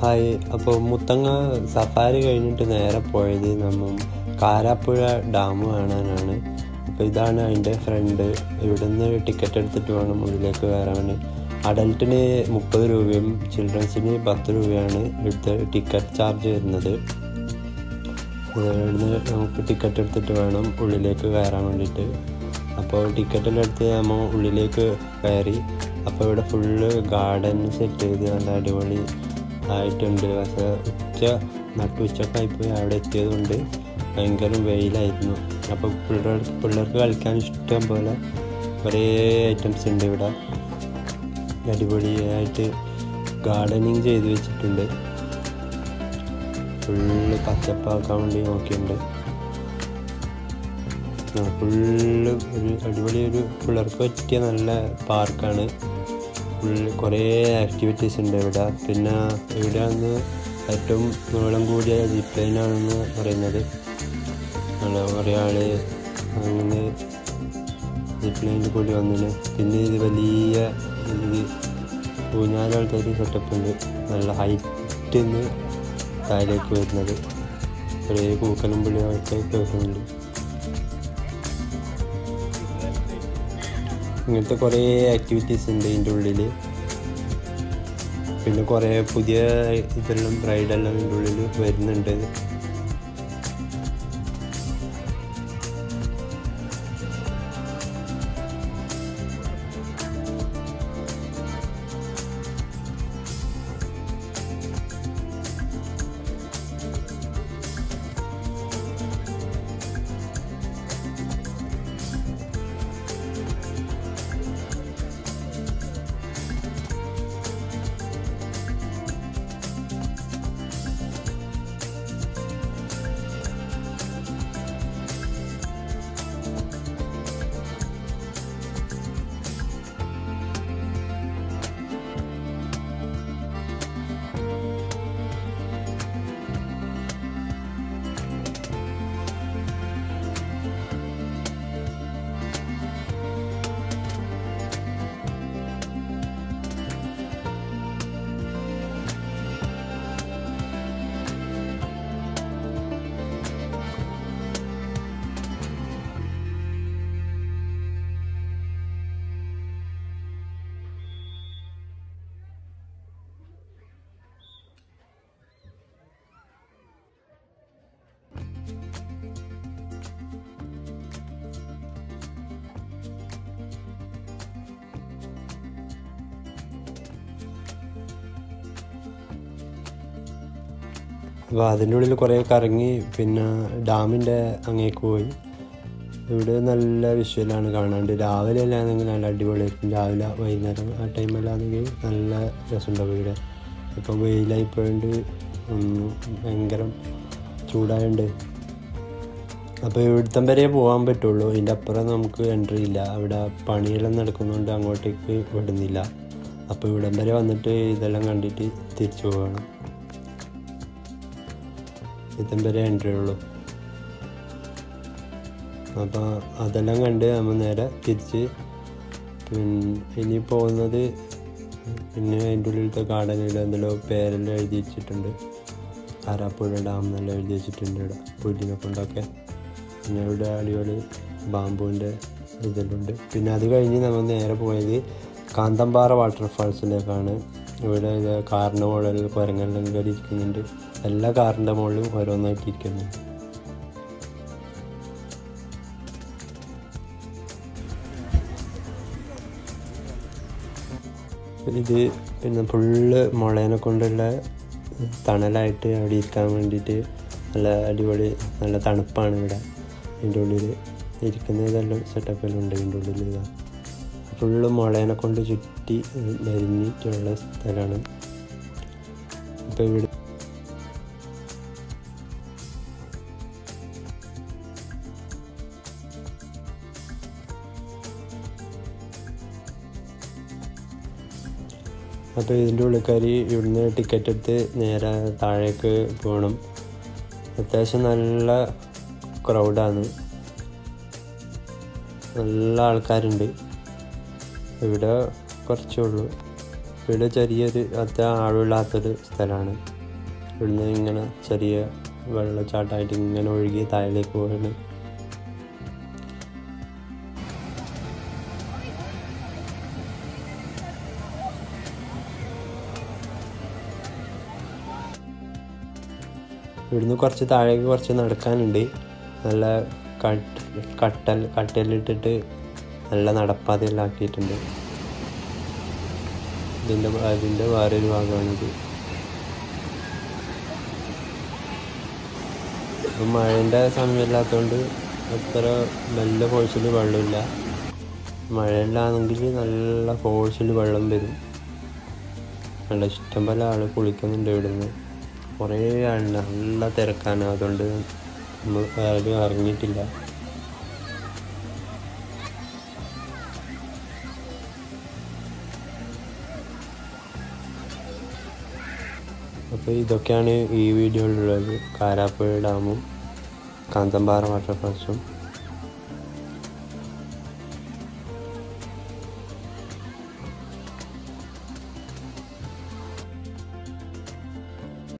hi അപ്പോൾ Muthanga safari കഴിഞ്ഞിട്ട് നേരെ പോയത് നമ്മൾ കാരാപ്പുഴ ഡാം കാണാനാണ് അപ്പോൾ ഇതാണ് അതിൻ്റെ ഫ്രണ്ട് ഇവിടുന്ന് ടിക്കറ്റ് എടുത്തിട്ട് വേണം ഉള്ളിലേക്ക് കയറാൻ അഡൽട്ടിന് മുപ്പത് രൂപയും ചിൽഡ്രൻസിന് പത്ത് രൂപയാണ് ഇവിടുത്തെ ടിക്കറ്റ് ചാർജ് വരുന്നത് ഇവിടുന്ന് നമുക്ക് ടിക്കറ്റ് എടുത്തിട്ട് വേണം ഉള്ളിലേക്ക് കയറാൻ വേണ്ടിയിട്ട് അപ്പോൾ ടിക്കറ്റെല്ലാം എടുത്ത് നമ്മൾ ഉള്ളിലേക്ക് കയറി അപ്പോൾ ഇവിടെ ഫുള്ള് ഗാർഡൻ സെറ്റ് ചെയ്ത് നല്ല അടിപൊളി ആയിട്ടുണ്ട് പക്ഷേ ഉച്ച നട്ടുച്ചക്കായിപ്പോയി അവിടെ എത്തിയതുകൊണ്ട് ഭയങ്കര വെയിലായിരുന്നു അപ്പോൾ പിള്ളേർക്ക് പിള്ളേർക്ക് കളിക്കാൻ ഇഷ്ടം പോലെ കുറേ ഐറ്റംസ് ഉണ്ട് ഇവിടെ അടിപൊളിയായിട്ട് ഗാർഡനിങ് ചെയ്ത് വെച്ചിട്ടുണ്ട് ഫുള്ള് പച്ചപ്പാക്കാൻ വേണ്ടി നോക്കിയിട്ടുണ്ട് ഫുള്ള് ഒരു അടിപൊളി ഒരു പിള്ളേർക്ക് പറ്റിയ നല്ല പാർക്കാണ് ഫുള്ള് കുറേ ആക്ടിവിറ്റീസ് ഉണ്ട് ഇവിടെ പിന്നെ ഇവിടെ വന്ന് ഏറ്റവും നീളം കൂടിയ ജിപ്പ് ലൈനാണെന്ന് പറയുന്നത് അല്ല കുറേ ആള് അങ്ങനെ ജിപ്പ് ലൈനിൽ കൂടി വന്നിന് പിന്നെ ഇത് വലിയ ഇത് ഊഞ്ഞാലാൾക്കാർ സെറ്റപ്പ് ഉണ്ട് നല്ല ഹൈറ്റിൽ നിന്ന് താഴേക്ക് വരുന്നത് കുറേ പൂക്കലും പുള്ളിയൊക്കെ കേൾക്കുന്നുണ്ട് ഇങ്ങനത്തെ കുറേ ആക്ടിവിറ്റീസ് ഉണ്ട് ഇതിൻ്റെ ഉള്ളിൽ പിന്നെ കുറേ പുതിയ ഇതെല്ലാം റൈഡെല്ലാം ഇതിൻ്റെ ഉള്ളിൽ വരുന്നുണ്ട് അപ്പോൾ അതിൻ്റെ ഉള്ളിൽ കുറേ കറങ്ങി പിന്നെ ഡാമിൻ്റെ അങ്ങേക്ക് പോയി ഇവിടെ നല്ല വിഷ്വലാണ് കാണാണ്ട് രാവിലെ അല്ലാന്നെങ്കിൽ നല്ല അടിപൊളിയായിരിക്കും രാവിലെ വൈകുന്നേരം ആ ടൈമിലാണെങ്കിൽ നല്ല രസമുണ്ടാവും ഇവിടെ ഇപ്പോൾ വെയിലായി പോയോണ്ട് ഭയങ്കര ചൂടായോണ്ട് അപ്പോൾ ഇവിടുത്തം വരെ പോകാൻ പറ്റുള്ളൂ ഇതിൻ്റെ അപ്പുറം നമുക്ക് എൻട്രി ഇല്ല അവിടെ പണിയെല്ലാം നടക്കുന്നതുകൊണ്ട് അങ്ങോട്ടേക്ക് വിടുന്നില്ല അപ്പോൾ ഇവിടം വരെ വന്നിട്ട് ഇതെല്ലാം കണ്ടിട്ട് തിരിച്ചു പോകണം ഇതം വരെ എൻട്രി ഉള്ളൂ അപ്പോൾ അതെല്ലാം കണ്ട് നമ്മൾ നേരെ തിരിച്ച് പിന്നെ ഇനി പോകുന്നത് പിന്നെ അതിൻ്റെ ഉള്ളിലത്തെ ഗാർഡനിൽ എന്തെല്ലോ പേരെല്ലാം എഴുതി വെച്ചിട്ടുണ്ട് ആരാപ്പുഴ ഡാം എന്നെല്ലാം എഴുതി വെച്ചിട്ടുണ്ട് ഇവിടെ പുല്ലിനെ കൊണ്ടൊക്കെ പിന്നെ ഇവിടെ അടിപൊളി ബാമ്പുവിൻ്റെ ഇതെല്ലാം ഉണ്ട് പിന്നെ അത് കഴിഞ്ഞ് നമ്മൾ നേരെ പോയത് കാന്തമ്പാറ വാട്ടർഫാൾസിലേക്കാണ് ഇവിടെ ഇത് കാറിൻ്റെ മുകളിൽ കുരങ്ങെല്ലാം കയറി ഇരിക്കുന്നുണ്ട് എല്ലാ കാറിൻ്റെ മുകളിലും ഓരോന്നായിട്ട് ഇരിക്കുന്നുണ്ട് ഇത് പിന്നെ ഫുള്ള് മുളേനെ കൊണ്ടുള്ള തണലായിട്ട് അവിടെ ഇരിക്കാൻ വേണ്ടിയിട്ട് നല്ല അടിപൊളി നല്ല തണുപ്പാണ് ഇവിടെ ഇതിൻ്റെ ഉള്ളിൽ ഇരിക്കുന്നതെല്ലാം സെറ്റപ്പെല്ലാം ഉണ്ട് ഇതിൻ്റെ ഉള്ളിൽ ഇതാ ഫുള്ള് മുളേനെ കൊണ്ട് ചുറ്റി നെരിഞ്ഞിട്ടുള്ള സ്ഥലമാണ് ഇപ്പോൾ ഇവിടെ അപ്പോൾ ഇതിൻ്റെ ഉള്ളിക്കാർ ഇവിടുന്ന് ടിക്കറ്റ് എടുത്ത് നേരെ താഴേക്ക് പോകണം അത്യാവശ്യം നല്ല ക്രൗഡാണ് നല്ല ആൾക്കാരുണ്ട് ഇവിടെ കുറച്ചേ ഉള്ളൂ ഇവിടെ ചെറിയൊരു അത്ര ആഴമില്ലാത്തൊരു സ്ഥലമാണ് ഇവിടുന്ന് ഇങ്ങനെ ചെറിയ വെള്ളച്ചാട്ടമായിട്ട് ഇങ്ങനെ ഒഴുകി താഴേക്ക് പോവാണ് ഇവിടുന്ന് കുറച്ച് താഴേക്ക് കുറച്ച് നടക്കാനുണ്ട് നല്ല കട്ട് കട്ടൽ കട്ടലിട്ടിട്ട് നല്ല നടപ്പാതയെല്ലാം ആക്കിയിട്ടുണ്ട് ഇതിൻ്റെ അതിൻ്റെ വേറൊരു ഭാഗമാണിത് ഇപ്പം മഴേൻ്റെ സമയമില്ലാത്തതുകൊണ്ട് അത്ര നല്ല ഫോഴ്സിൽ വെള്ളമില്ല മഴയില്ലാണെങ്കിൽ നല്ല ഫോഴ്സിൽ വെള്ളം വരും നല്ല ഇഷ്ടം പോലെ ആൾ കുളിക്കുന്നുണ്ട് ഇവിടുന്ന് കുറേ ആളുണ്ട് നല്ല തിരക്കാണ് അതുകൊണ്ട് നമ്മൾ ആരും ഇറങ്ങിയിട്ടില്ല അപ്പോൾ ഇതൊക്കെയാണ് ഈ വീഡിയോയിലുള്ളത് കാരാപ്പുഴ ഡാമും കാന്തമ്പാറ വാട്ടർഫാൾസും